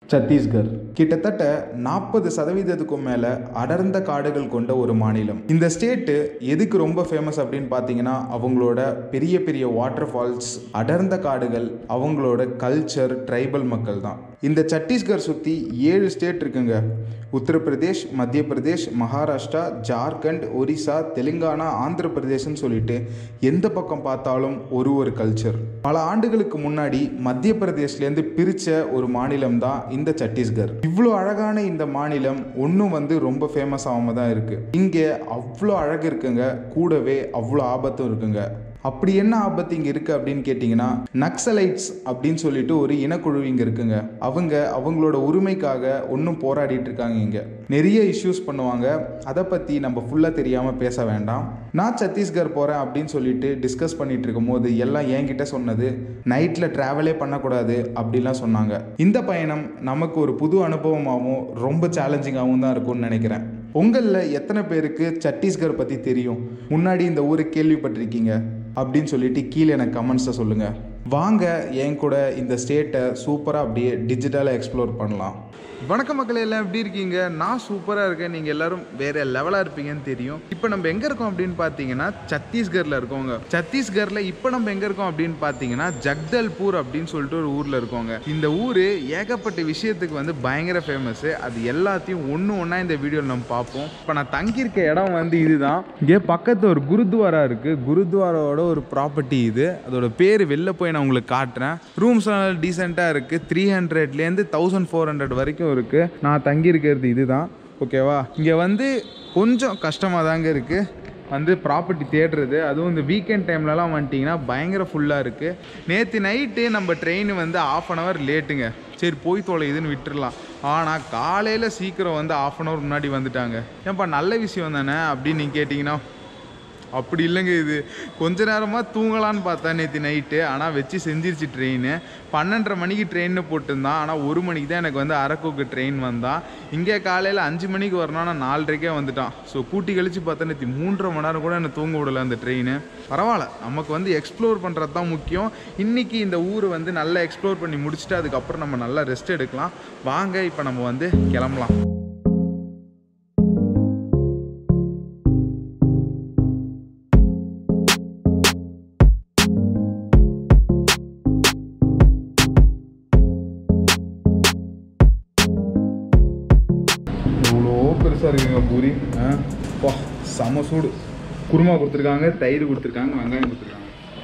சத்தீஸ்கர் கிட்டத்தட்ட நாற்பது சதவீதத்துக்கும் மேலே அடர்ந்த காடுகள் கொண்ட ஒரு மாநிலம் இந்த ஸ்டேட்டு எதுக்கு ரொம்ப ஃபேமஸ் அப்படின்னு பார்த்தீங்கன்னா அவங்களோட பெரிய பெரிய வாட்டர் ஃபால்ஸ் அடர்ந்த காடுகள் அவங்களோட கல்ச்சர் ட்ரைபல் மக்கள் தான் இந்த சத்தீஸ்கர் சுற்றி ஏழு ஸ்டேட் இருக்குங்க உத்தரப்பிரதேஷ் மத்திய பிரதேஷ் மகாராஷ்டிரா ஜார்க்கண்ட் ஒரிசா தெலுங்கானா ஆந்திர பிரதேஷ்னு சொல்லிட்டு எந்த பக்கம் பார்த்தாலும் ஒரு ஒரு கல்ச்சர் பல ஆண்டுகளுக்கு முன்னாடி மத்திய பிரதேஷ்லேருந்து பிரித்த ஒரு மாநிலம் தான் இந்த சத்தீஸ்கர் இவ்வளோ அழகான இந்த மாநிலம் ஒன்றும் வந்து ரொம்ப ஃபேமஸ் ஆகாம தான் இருக்குது இங்கே அவ்வளோ அழகு இருக்குங்க கூடவே அவ்வளோ ஆபத்தும் இருக்குங்க அப்படி என்ன ஆபத்து இங்கே இருக்குது அப்படின்னு கேட்டிங்கன்னா நக்சலைட்ஸ் அப்படின்னு சொல்லிட்டு ஒரு இனக்குழு இங்கே இருக்குங்க அவங்க அவங்களோட உரிமைக்காக ஒன்றும் போராடிட்டு இருக்காங்க இங்கே நிறைய இஷ்யூஸ் பண்ணுவாங்க அதை பற்றி நம்ம ஃபுல்லாக தெரியாமல் பேச வேண்டாம் நான் சத்தீஸ்கர் போகிறேன் அப்படின்னு சொல்லிட்டு டிஸ்கஸ் பண்ணிட்டு இருக்கும்போது எல்லாம் என்கிட்ட சொன்னது நைட்டில் ட்ராவலே பண்ணக்கூடாது அப்படிலாம் சொன்னாங்க இந்த பயணம் நமக்கு ஒரு புது அனுபவமாகவும் ரொம்ப சேலஞ்சிங்காகவும் தான் இருக்கும்னு நினைக்கிறேன் உங்களில் எத்தனை பேருக்கு சத்தீஸ்கர் பற்றி தெரியும் முன்னாடி இந்த ஊரை கேள்விப்பட்டிருக்கீங்க அப்படின்னு சொல்லிட்டு கீழே எனக்கு கமெண்ட்ஸை சொல்லுங்கள் வாங்க என் கூட இந்த ஸ்டேட்டை சூப்பராக அப்படியே டிஜிட்டலாக எக்ஸ்ப்ளோர் பண்ணலாம் வணக்கம் மக்களே எல்லாம் எப்படி இருக்கீங்க நான் சூப்பராக இருக்கேன் நீங்கள் எல்லாரும் வேற லெவலாக இருப்பீங்கன்னு தெரியும் இப்போ நம்ம எங்கே இருக்கோம் அப்படின்னு பார்த்தீங்கன்னா சத்தீஸ்கரில் இருக்கோங்க சத்தீஸ்கரில் இப்போ நம்ம எங்கே இருக்கோம் அப்படின்னு பார்த்தீங்கன்னா ஜக்தல்பூர் அப்படின்னு சொல்லிட்டு ஒரு ஊரில் இருக்கோங்க இந்த ஊர் ஏகப்பட்ட விஷயத்துக்கு வந்து பயங்கர ஃபேமஸ் அது எல்லாத்தையும் ஒன்று ஒன்றா இந்த வீடியோவில் நம்ம பார்ப்போம் இப்போ நான் தங்கியிருக்க இடம் வந்து இதுதான் இங்கே பக்கத்தில் ஒரு குருத்வாரா இருக்குது குருத்வாராவோட ஒரு ப்ராப்பர்ட்டி இது அதோட பேர் வெளில போய் நான் உங்களுக்கு காட்டுறேன் ரூம்ஸ்லாம் டீசெண்டாக இருக்குது த்ரீ ஹண்ட்ரட்லேருந்து தௌசண்ட் ஃபோர் ஹண்ட்ரட் வரைக்கும் இருக்குது நான் தங்கியிருக்கிறது இதுதான் ஓகேவா இங்கே வந்து கொஞ்சம் கஷ்டமாக தாங்க இருக்குது வந்து ப்ராப்பர்ட்டி தேடுறது அதுவும் இந்த வீக்கெண்ட் டைம்லலாம் வந்துட்டிங்கன்னா பயங்கர ஃபுல்லாக இருக்குது நேற்று நைட்டு நம்ம ட்ரெயின் வந்து ஆஃப் அன் ஹவர் லேட்டுங்க சரி போய் தொலையுதுன்னு விட்டுறலாம் ஆனால் காலையில் சீக்கிரம் வந்து ஆஃப் அன் ஹவர் முன்னாடி வந்துட்டாங்க ஏன்ப்பா நல்ல விஷயம் தானே அப்படின்னு நீங்கள் கேட்டிங்கன்னா அப்படி இல்லைங்க இது கொஞ்ச நேரமாக தூங்கலான்னு பார்த்தா நேற்று நைட்டு ஆனால் வச்சு செஞ்சிருச்சு ட்ரெயின் பன்னெண்டரை மணிக்கு ட்ரெயின்னு போட்டிருந்தான் ஆனால் ஒரு மணிக்கு தான் எனக்கு வந்து அரக்குக்கு ட்ரெயின் வந்தான் இங்கே காலையில் அஞ்சு மணிக்கு வரணும்னா நாலரைக்கே வந்துட்டான் ஸோ கூட்டி கழிச்சு பார்த்தா நேற்று மூன்றரை மணி நேரம் கூட என்னை தூங்க விடல அந்த ட்ரெயின் பரவாயில்ல நமக்கு வந்து எக்ஸ்ப்ளோர் பண்ணுறது தான் முக்கியம் இன்றைக்கி இந்த ஊர் வந்து நல்லா எக்ஸ்ப்ளோர் பண்ணி முடிச்சுட்டு அதுக்கப்புறம் நம்ம நல்லா ரெஸ்ட் எடுக்கலாம் வாங்க இப்போ நம்ம வந்து கிளம்பலாம் இவ்வளோ பெருசாக இருக்குங்க பூரி ஆ பா செம சூடு குருமா கொடுத்துருக்காங்க தயிர் கொடுத்துருக்காங்க வெங்காயம் கொடுத்துருக்காங்க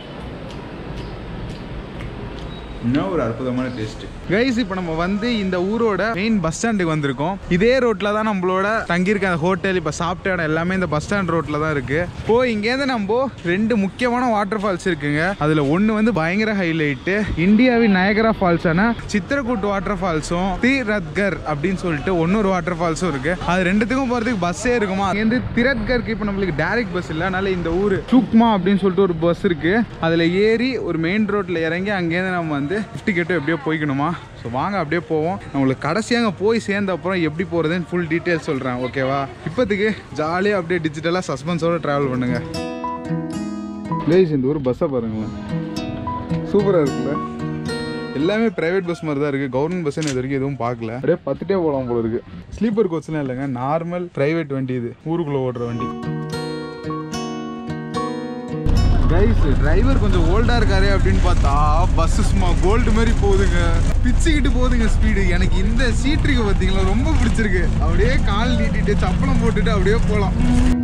இன்னும் ஒரு அற்புதமான டேஸ்ட் கைஸ் இப்போ நம்ம வந்து இந்த ஊரோட மெயின் பஸ் ஸ்டாண்டுக்கு வந்திருக்கோம் இதே ரோட்ல தான் நம்மளோட தங்கியிருக்க அந்த ஹோட்டல் இப்போ சாப்பிட்ட இடம் எல்லாமே இந்த பஸ் ஸ்டாண்ட் ரோட்ல தான் இருக்கு இப்போ இங்கேருந்து நம்ம ரெண்டு முக்கியமான வாட்டர் ஃபால்ஸ் இருக்குங்க அதுல ஒன்று வந்து பயங்கர ஹைலைட்டு இந்தியாவின் நயகரா ஃபால்ஸான சித்திரக்கூட் வாட்டர் ஃபால்ஸும் திரத்கர் அப்படின்னு சொல்லிட்டு இன்னொரு வாட்டர் ஃபால்ஸும் இருக்கு அது ரெண்டுத்துக்கும் போகிறதுக்கு பஸ்ஸே இருக்குமா அங்கேருந்து திரத்கருக்கு இப்போ நம்மளுக்கு டைரக்ட் பஸ் இல்லை அதனால இந்த ஊர் சுக்மா அப்படின்னு சொல்லிட்டு ஒரு பஸ் இருக்கு அதில் ஏறி ஒரு மெயின் ரோட்டில் இறங்கி அங்கேருந்து நம்ம வந்து ஃபிஃப்டி கேட்டு எப்படியோ போய்க்கணுமா ஸோ வாங்க அப்படியே போவோம் நம்மளுக்கு கடைசியாக அங்கே போய் சேர்ந்த அப்புறம் எப்படி போகிறதுன்னு ஃபுல் டீட்டெயில்ஸ் சொல்கிறேன் ஓகேவா இப்போதைக்கு ஜாலியாக அப்படியே டிஜிட்டலாக சஸ்பென்ஸோட ட்ராவல் பண்ணுங்க லேஸ் இந்த ஊர் பஸ்ஸை பாருங்களேன் சூப்பராக இருக்குல்ல எல்லாமே ப்ரைவேட் பஸ் மாதிரி தான் இருக்குது கவர்மெண்ட் பஸ் இது வரைக்கும் எதுவும் பார்க்கல அப்படியே பத்துட்டே போகலாம் போல இருக்கு ஸ்லீப்பர் கோச்லாம் இல்லைங்க நார்மல் ப்ரைவேட் வண்டி இது ஊருக்குள்ளே ஓடுற வண்டி கைஸ் டிரைவர் கொஞ்சம் ஓல்டா இருக்காரு அப்படின்னு பார்த்தா பஸ் சும்மா கோல்டு மாதிரி போகுதுங்க பிச்சுக்கிட்டு போகுதுங்க ஸ்பீடு எனக்கு இந்த சீட் இருக்கு பார்த்தீங்களா ரொம்ப பிடிச்சிருக்கு அப்படியே கால் நீட்டிட்டு சப்பளம் போட்டுட்டு அப்படியே போகலாம்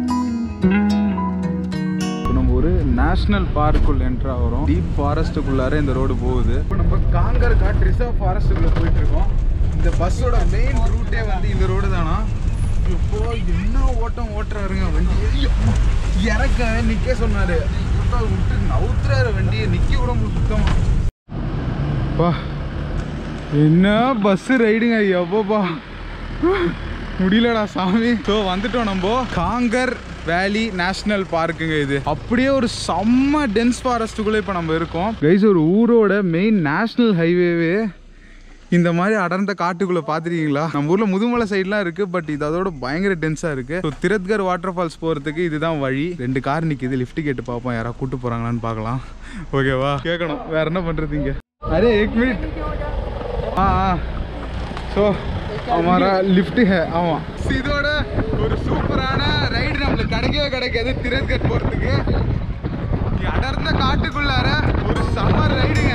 இப்போ நம்ம ஒரு நேஷனல் பார்க்குள்ள என்ட்ரு ஆகிறோம் டீப் ஃபாரஸ்ட்டுக்குள்ளார இந்த ரோடு போகுது இப்போ நம்ம காங்கர் காட் ரிசர்வ் ஃபாரஸ்ட்டுக்குள்ளே போயிட்டு இருக்கோம் இந்த பஸ்ஸோட மெயின் ரூட்டே வந்து இந்த ரோடு தானா இப்போ என்ன ஓட்டம் ஓட்டுறாருங்க வண்டி ஐயோ, இறக்க நிக்க சொன்னாரு விட்டா விட்டு நவுத்துறாரு வண்டியை நிக்க கூட முடியல சுத்தமா பா என்ன பஸ் ரைடுங்க எப்பப்பா முடியலடா சாமி ஸோ வந்துட்டோம் நம்ம காங்கர் வேலி நேஷனல் பார்க்குங்க இது அப்படியே ஒரு செம்ம டென்ஸ் ஃபாரஸ்ட்டுக்குள்ளே இப்போ நம்ம இருக்கோம் கைஸ் ஒரு ஊரோட மெயின் நேஷனல் ஹைவேவே இந்த மாதிரி அடர்ந்த காட்டுக்குள்ள பாத்துருக்கீங்களா நம்ம ஊர்ல முதுமலை சைட்லாம் இருக்கு பட் இது அதோட பயங்கர டென்ஸா இருக்கு So, திரத்கர் வாட்டர் ஃபால்ஸ் போறதுக்கு இதுதான் வழி ரெண்டு கார் நிக்குது லிஃப்ட் கேட்டு பார்ப்போம் யாராவது கூட்டு போறாங்களான்னு பார்க்கலாம் ஓகேவா கேட்கணும் வேற என்ன பண்றது இங்க அரே எக் மினிட் ஆ ஆ ஸோ ஸோ हमारा லிஃப்ட் है ஆமாம் இதோட ஒரு சூப்பரான ரைடு நம்மளுக்கு கிடைக்கவே கிடைக்காது திரத்கட் போகிறதுக்கு அடர்ந்த காட்டுக்குள்ளார ஒரு சம்மர் ரைடுங்க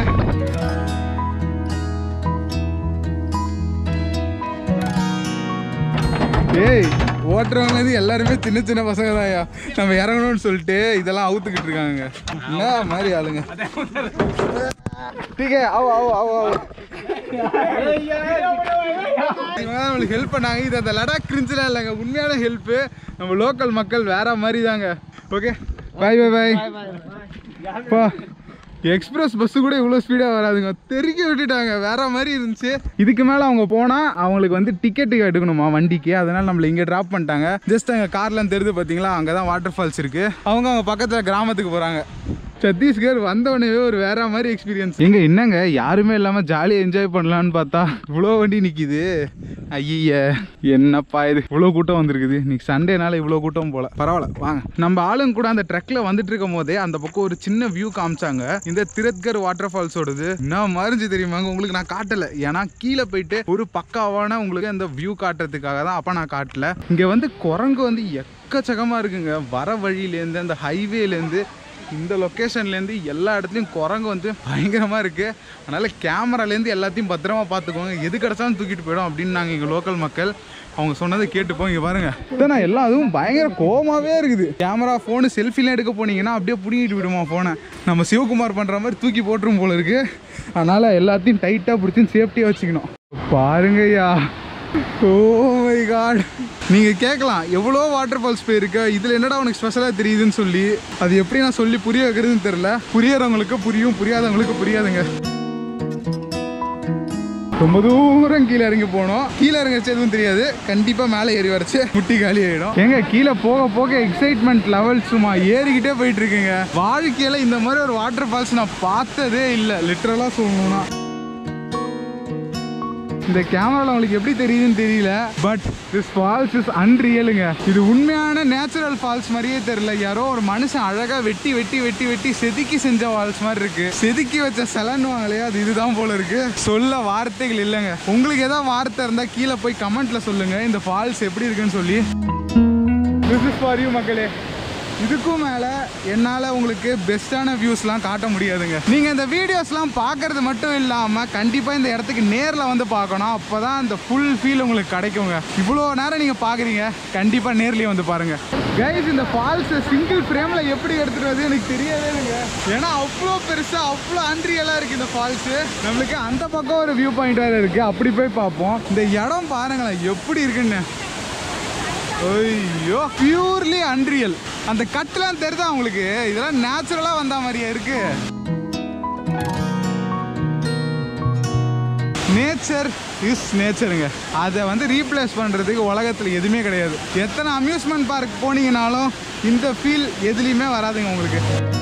ஏய் ஓட்டுறவங்க வந்து எல்லாருமே சின்ன சின்ன பசங்க தான்யா நம்ம இறங்கணும்னு சொல்லிட்டு இதெல்லாம் அவுத்துக்கிட்டு இருக்காங்க என்ன மாதிரி ஆளுங்க ठीक है आओ आओ आओ आओ இவங்க தான் நம்மளுக்கு ஹெல்ப் பண்ணாங்க இது அந்த லடாக் கிரிஞ்சிலாம் இல்லைங்க உண்மையான ஹெல்ப்பு நம்ம லோக்கல் மக்கள் வேற மாதிரி தாங்க ஓகே பாய் பாய் பாய் பா எக்ஸ்பிரஸ் பஸ்ஸு கூட இவ்வளோ ஸ்பீடாக வராதுங்க தெருக்கி விட்டுட்டாங்க வேற மாதிரி இருந்துச்சு இதுக்கு மேலே அவங்க போனால் அவங்களுக்கு வந்து டிக்கெட்டு எடுக்கணுமா வண்டிக்கு அதனால நம்மளை இங்கே ட்ராப் பண்ணிட்டாங்க ஜஸ்ட் அங்கே கார்லாம் தெரியுது பார்த்தீங்களா அங்கே தான் வாட்டர் ஃபால்ஸ் இருக்குது அவங்க அவங்க பக்கத்தில் கிராமத்துக்கு போகிறாங்க சத்தீஸ்கர் வந்தவனே ஒரு வேற மாதிரி எக்ஸ்பீரியன்ஸ் எங்க என்னங்க யாருமே இல்லாம ஜாலியா என்ஜாய் பண்ணலாம்னு பார்த்தா இவ்வளோ வண்டி நிக்குது ஐய என்னப்பா இது இவ்வளோ கூட்டம் வந்திருக்குது இன்னைக்கு சண்டேனால இவ்வளோ கூட்டம் போல பரவாயில்ல வாங்க நம்ம ஆளுங்க கூட அந்த ட்ரெக்ல வந்துட்டு இருக்கும் போதே அந்த பக்கம் ஒரு சின்ன வியூ காமிச்சாங்க இந்த திரத்கர் வாட்டர் ஃபால்ஸோடது என்ன மாதிரிஞ்சு தெரியுமாங்க உங்களுக்கு நான் காட்டல ஏன்னா கீழே போயிட்டு ஒரு பக்காவான உங்களுக்கு அந்த வியூ காட்டுறதுக்காக தான் அப்ப நான் காட்டல இங்க வந்து குரங்கு வந்து எக்கச்சக்கமா இருக்குங்க வர வழியிலேருந்து அந்த ஹைவேலேருந்து இந்த லொக்கேஷன்லேருந்து எல்லா இடத்துலையும் குரங்கு வந்து பயங்கரமாக இருக்குது அதனால் கேமராலேருந்து எல்லாத்தையும் பத்திரமா பார்த்துக்கோங்க எது கிடச்சாலும் தூக்கிட்டு போயிடும் அப்படின்னு நாங்கள் எங்கள் லோக்கல் மக்கள் அவங்க சொன்னதை கேட்டுப்போம் இங்கே பாருங்க இதானே எல்லாம் அதுவும் பயங்கர கோமாவே இருக்குது கேமரா ஃபோனு செல்ஃபிலாம் எடுக்க போனீங்கன்னா அப்படியே பிடிங்கிட்டு விடுமா ஃபோனை நம்ம சிவகுமார் பண்ணுற மாதிரி தூக்கி போட்டுரும் போல இருக்கு அதனால் எல்லாத்தையும் டைட்டாக பிடிச்சி சேஃப்டியாக வச்சுக்கணும் பாருங்கய்யா ஓ மை காட் நீங்க கேட்கலாம் எவ்வளோ வாட்டர் ஃபால்ஸ் போயிருக்க இதுல என்னடா உனக்கு ஸ்பெஷலா தெரியுதுன்னு சொல்லி அது எப்படி நான் சொல்லி புரிய வைக்கிறதுன்னு தெரியல புரியறவங்களுக்கு புரியும் புரியாதவங்களுக்கு புரியாதுங்க ரொம்ப தூரம் கீழே இறங்கி போனோம் கீழே இறங்கிச்சு எதுவும் தெரியாது கண்டிப்பா மேலே ஏறி வரைச்சு முட்டி காலி ஆயிடும் எங்க கீழே போக போக எக்ஸைட்மெண்ட் லெவல் சும்மா ஏறிக்கிட்டே போயிட்டு இருக்குங்க வாழ்க்கையில இந்த மாதிரி ஒரு வாட்டர் ஃபால்ஸ் நான் பார்த்ததே இல்லை லிட்டரலா சொல்லணும்னா இந்த கேமரால உங்களுக்கு எப்படி தெரியுதுன்னு தெரியல பட் திஸ் ஃபால்ஸ் இஸ் அன்ரியலுங்க இது உண்மையான நேச்சுரல் ஃபால்ஸ் மாதிரியே தெரியல யாரோ ஒரு மனுஷன் அழகா வெட்டி வெட்டி வெட்டி வெட்டி செதுக்கி செஞ்ச ஃபால்ஸ் மாதிரி இருக்கு செதுக்கி வச்ச சிலன்னுவாங்களே அது இதுதான் போல இருக்கு சொல்ல வார்த்தைகள் இல்லைங்க உங்களுக்கு ஏதாவது வார்த்தை இருந்தா கீழே போய் கமெண்ட்ல சொல்லுங்க இந்த ஃபால்ஸ் எப்படி இருக்குன்னு சொல்லி திஸ் இஸ் ஃபார் யூ மக்களே இதுக்கும் மேலே என்னால் உங்களுக்கு பெஸ்ட்டான வியூஸ்லாம் காட்ட முடியாதுங்க நீங்கள் இந்த வீடியோஸ்லாம் பார்க்கறது மட்டும் இல்லாமல் கண்டிப்பாக இந்த இடத்துக்கு நேரில் வந்து பார்க்கணும் அப்போ தான் அந்த ஃபுல் ஃபீல் உங்களுக்கு கிடைக்குங்க இவ்வளோ நேரம் நீங்கள் பார்க்குறீங்க கண்டிப்பாக நேர்லேயே வந்து பாருங்கள் கைஸ் இந்த ஃபால்ஸை சிங்கிள் ஃப்ரேமில் எப்படி எடுத்துகிட்டு வந்து எனக்கு தெரியவே இல்லைங்க ஏன்னா அவ்வளோ பெருசாக அவ்வளோ அன்ரியலாக இருக்குது இந்த ஃபால்ஸு நம்மளுக்கு அந்த பக்கம் ஒரு வியூ பாயிண்ட் வேறு இருக்குது அப்படி போய் பார்ப்போம் இந்த இடம் பாருங்களேன் எப்படி இருக்குன்னு ஐயோ பியூர்லி அன்ரியல் அந்த கட்டுலாம் தெரியுதா உங்களுக்கு இதெல்லாம் நேச்சுரலா வந்த மாதிரியா இருக்கு நேச்சர் இஸ் நேச்சருங்க அதை வந்து ரீப்ளேஸ் பண்ணுறதுக்கு உலகத்தில் எதுவுமே கிடையாது எத்தனை அம்யூஸ்மெண்ட் பார்க் போனீங்கனாலும் இந்த ஃபீல் எதுலேயுமே வராதுங்க உங்களுக்கு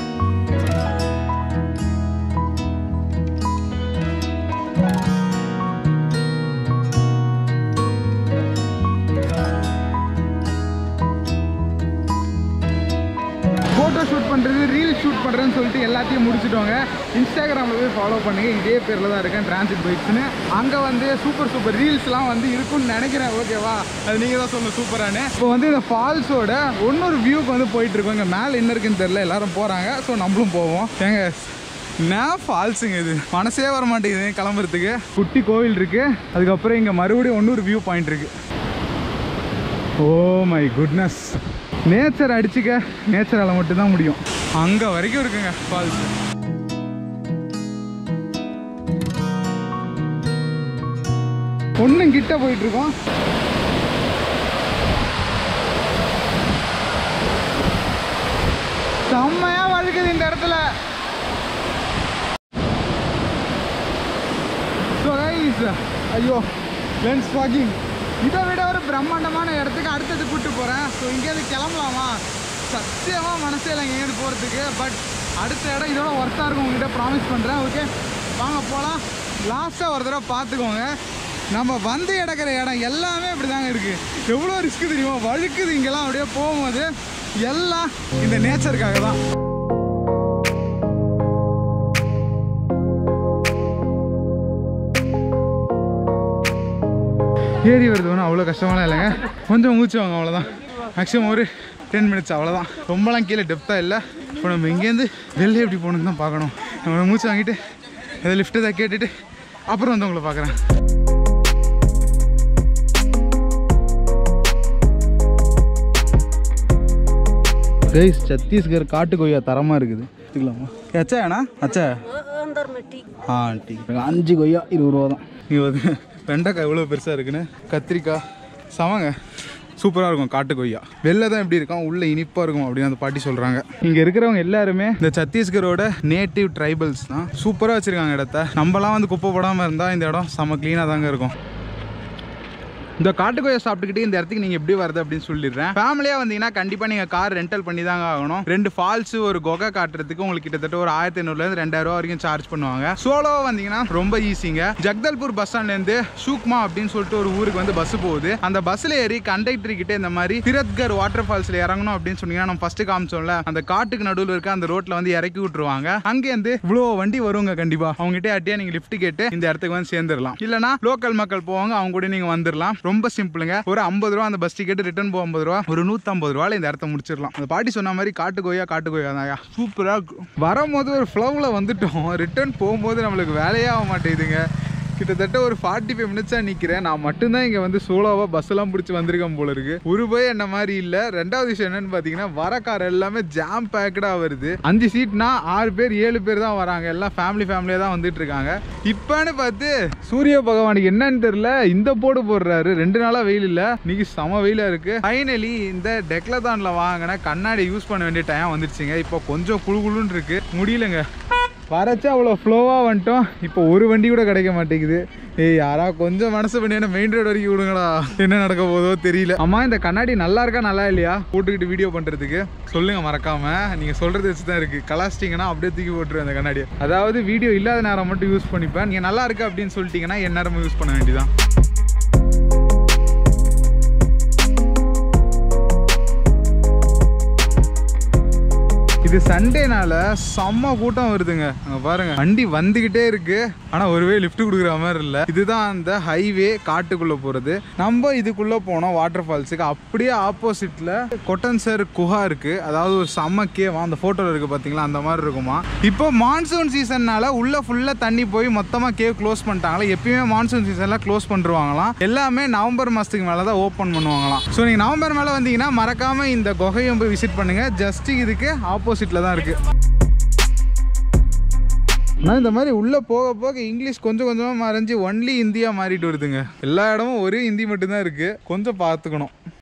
ஃபோட்டோ ஷூட் பண்ணுறது ரீல் ஷூட் பண்ணுறேன்னு சொல்லிட்டு எல்லாத்தையும் முடிச்சுட்டோங்க இன்ஸ்டாகிராமில் போய் ஃபாலோ பண்ணுங்க இதே பேரில் தான் இருக்கேன் டிரான்சிட் பைக்ஸ்னு அங்கே வந்து சூப்பர் சூப்பர் ரீல்ஸ்லாம் வந்து இருக்கும்னு நினைக்கிறேன் ஓகேவா அது நீங்கள் தான் சொல்லணும் சூப்பரானு இப்போ வந்து இந்த ஃபால்ஸோட இன்னொரு வியூக்கு வந்து போயிட்டு இருக்கோம் இங்கே மேலே என்ன இருக்குன்னு தெரியல எல்லாரும் போகிறாங்க ஸோ நம்மளும் போவோம் ஏங்க நான் ஃபால்ஸுங்க இது மனசே வர மாட்டேங்குது கிளம்புறதுக்கு குட்டி கோவில் இருக்கு அதுக்கப்புறம் இங்கே மறுபடியும் இன்னொரு வியூ பாயிண்ட் இருக்கு ஓ மை குட்னஸ் நேச்சர் அடிச்சுக்க நேச்சரால் மட்டும்தான் முடியும் அங்கே வரைக்கும் இருக்குங்க ஃபால்ஸ் ஒன்றும் கிட்ட போயிட்டு இருக்கோம் செம்மையா வழுக்குது இந்த இடத்துல ஸோ கைஸ் ஐயோ லென்ஸ் வாக்கிங் இதை விட ஒரு பிரம்மாண்டமான இடத்துக்கு அடுத்தது கூட்டு போகிறேன் ஸோ இங்கேருந்து கிளம்பலாமா சத்தியமாக மனசே இல்லை எங்கேயாவது போகிறதுக்கு பட் அடுத்த இடம் இதோட ஒர்த்தாக இருக்கும் உங்ககிட்ட ப்ராமிஸ் பண்ணுறேன் ஓகே வாங்க போகலாம் லாஸ்ட்டாக ஒரு தடவை பார்த்துக்கோங்க நம்ம வந்து இடக்கிற இடம் எல்லாமே இப்படி தாங்க இருக்குது எவ்வளோ ரிஸ்க் தெரியுமா வழுக்குது இங்கெல்லாம் அப்படியே போகும்போது எல்லாம் இந்த நேச்சருக்காக தான் ஏறி வருது ஒன்றும் அவ்வளோ கஷ்டமாலாம் இல்லைங்க கொஞ்சம் மூச்சு வாங்க அவ்வளோதான் மேக்ஸிமம் ஒரு டென் மினிட்ஸ் அவ்வளோதான் ரொம்பலாம் கீழே டெப்த்தாக இல்லை இப்போ நம்ம இங்கேருந்து வெளில எப்படி போகணுன்னு தான் பார்க்கணும் நம்ம மூச்சு வாங்கிட்டு அதை லிஃப்ட்டு தான் கேட்டுட்டு அப்புறம் வந்து உங்களை பார்க்குறேன் கைஸ் சத்தீஸ்கர் காட்டு கொய்யா தரமாக இருக்குது எடுத்துக்கலாமா அச்சா அண்ணா அச்சா अंदर में ठीक ஆ டீ அஞ்சு கொய்யா இருபது ரூபா தான் இங்கே வந்து வெண்டைக்காய் எவ்வளோ பெருசாக இருக்குன்னு கத்திரிக்காய் சமங்க சூப்பராக இருக்கும் காட்டு கொய்யா வெளில தான் எப்படி இருக்கும் உள்ள இனிப்பாக இருக்கும் அப்படின்னு அந்த பாட்டி சொல்கிறாங்க இங்கே இருக்கிறவங்க எல்லாருமே இந்த சத்தீஸ்கரோட நேட்டிவ் ட்ரைபல்ஸ் தான் சூப்பராக வச்சுருக்காங்க இடத்த நம்மலாம் வந்து குப்பை போடாமல் இருந்தால் இந்த இடம் செம்ம க்ளீனாக தாங்க இருக்கும் இந்த காட்டுக்கோயை சாப்பிட்டுக்கிட்டு இந்த இடத்துக்கு நீங்கள் எப்படி வருது அப்படின்னு சொல்லிடுறேன் ஃபேமிலியாக வந்தீங்கன்னா கண்டிப்பாக நீங்கள் கார் ரெண்டல் பண்ணி தாங்க ஆகணும் ரெண்டு ஃபால்ஸ் ஒரு குகை காட்டுறதுக்கு உங்களுக்கு கிட்டத்தட்ட ஒரு ஆயிரத்தி ஐநூறுலேருந்து ரெண்டாயிரம் ரூபா வரைக்கும் சார்ஜ் பண்ணுவாங்க சோலோவா வந்தீங்கன்னா ரொம்ப ஈஸிங்க ஜக்தல்பூர் பஸ் ஸ்டாண்ட்லேருந்து ஷூக்மா அப்படின்னு சொல்லிட்டு ஒரு ஊருக்கு வந்து பஸ் போகுது அந்த பஸ்ஸில் ஏறி கண்டக்டர் கிட்ட இந்த மாதிரி திரத்கர் வாட்டர் ஃபால்ஸில் இறங்கணும் அப்படின்னு சொன்னீங்கன்னா நம்ம ஃபர்ஸ்ட் காமிச்சோம்ல அந்த காட்டுக்கு நடுவில் இருக்க அந்த ரோட்ல வந்து இறக்கி விட்டுருவாங்க அங்கேருந்து இவ்வளோ வண்டி வருங்க கண்டிப்பா அவங்ககிட்ட அட்டியா நீங்க லிஃப்ட் கேட்டு இந்த இடத்துக்கு வந்து சேர்ந்துடலாம் இல்லனா லோக்கல் மக்கள் போவாங்க அவங்க கூட நீங்க வந்துடலாம் ரொம்ப சிம்பிளுங்க ஒரு ஐம்பது ரூபா அந்த பஸ் டிக்கெட் ரிட்டர்ன் போக ஐம்பது ரூபா ஒரு நூற்றம்பது ரூபால இந்த இடத்த முடிச்சிடலாம் அந்த பாட்டி சொன்ன மாதிரி காட்டு கோயா காட்டு கோயா தான் சூப்பரா இருக்கும் வரும்போது ஒரு ஃப்ளவ்ல வந்துட்டோம் ரிட்டர்ன் போகும்போது நம்மளுக்கு வேலையே ஆக மாட்டேங்குதுங்க கிட்டத்தட்ட ஒரு ஃபார்ட்டி ஃபைவ் மினிட்ஸாக நிற்கிறேன் நான் மட்டும்தான் இங்கே வந்து சோலோவாக பஸ் எல்லாம் பிடிச்சி வந்திருக்கேன் போல இருக்கு ஒரு போய் என்ன மாதிரி இல்லை ரெண்டாவது விஷயம் என்னன்னு பார்த்தீங்கன்னா வர கார் எல்லாமே ஜாம் பேக்கடாக வருது அஞ்சு சீட்னா ஆறு பேர் ஏழு பேர் தான் வராங்க எல்லாம் ஃபேமிலி ஃபேமிலியாக தான் வந்துட்டு இருக்காங்க இப்போன்னு பார்த்து சூரிய பகவானுக்கு என்னன்னு தெரியல இந்த போடு போடுறாரு ரெண்டு நாளாக வெயில் இல்லை இன்னைக்கு செம வெயிலாக இருக்கு ஃபைனலி இந்த டெக்லதானில் வாங்கின கண்ணாடி யூஸ் பண்ண வேண்டிய டைம் வந்துருச்சுங்க இப்போ கொஞ்சம் குழு குழுன்னு இருக்கு முடியலங்க வரச்சு அவ்வளோ ஃப்ளோவாக வந்துட்டோம் இப்போ ஒரு வண்டி கூட கிடைக்க மாட்டேங்குது ஏய் யாரா கொஞ்சம் மனசு பண்ணி என்ன மெயின் ரோடு வரைக்கும் விடுங்கடா என்ன நடக்க போதோ தெரியல அம்மா இந்த கண்ணாடி நல்லா இருக்கா நல்லா இல்லையா போட்டுக்கிட்டு வீடியோ பண்ணுறதுக்கு சொல்லுங்க மறக்காம நீங்கள் சொல்கிறது வச்சு தான் இருக்குது கலாச்சிட்டிங்கன்னா அப்படியே தூக்கி போட்டுருவேன் அந்த கண்ணாடி அதாவது வீடியோ இல்லாத நேரம் மட்டும் யூஸ் பண்ணிப்பேன் நீங்கள் நல்லா இருக்கு அப்படின்னு சொல்லிட்டீங்கன்னா என் நேரமும் யூஸ் பண்ண வேண்டியதான் இது சண்டேனால செம்ம கூட்டம் வருதுங்க அங்க பாருங்க வண்டி வந்துகிட்டே இருக்கு ஆனா ஒருவே லிஃப்ட் கொடுக்குற மாதிரி இல்ல இதுதான் அந்த ஹைவே காட்டுக்குள்ள போறது நம்ம இதுக்குள்ள போனோம் வாட்டர் ஃபால்ஸுக்கு அப்படியே ஆப்போசிட்ல கொட்டன்சர் குஹா இருக்கு அதாவது ஒரு செம்ம கேவா அந்த போட்டோல இருக்கு பாத்தீங்களா அந்த மாதிரி இருக்குமா இப்போ மான்சூன் சீசன்னால உள்ள ஃபுல்லா தண்ணி போய் மொத்தமா கேவ் க்ளோஸ் பண்ணிட்டாங்களா எப்பயுமே மான்சூன் சீசன்ல க்ளோஸ் பண்ணிருவாங்களாம் எல்லாமே நவம்பர் மாசத்துக்கு மேல தான் ஓப்பன் பண்ணுவாங்களாம் ஸோ நீங்க நவம்பர் மேல வந்தீங்கன்னா மறக்காம இந்த குகையும் போய் விசிட் பண்ணுங்க ஜஸ்ட் இதுக்கு ஆப்போசிட்ல தான் இருக்கு ஆனால் இந்த மாதிரி உள்ளே போக போக இங்கிலீஷ் கொஞ்சம் கொஞ்சமாக மறைஞ்சு ஒன்லி இந்தியா மாறிட்டு வருதுங்க எல்லா இடமும் ஒரே ஹிந்தி மட்டும்தான் இருக்குது கொஞ்சம் பார்த்துக்கணும்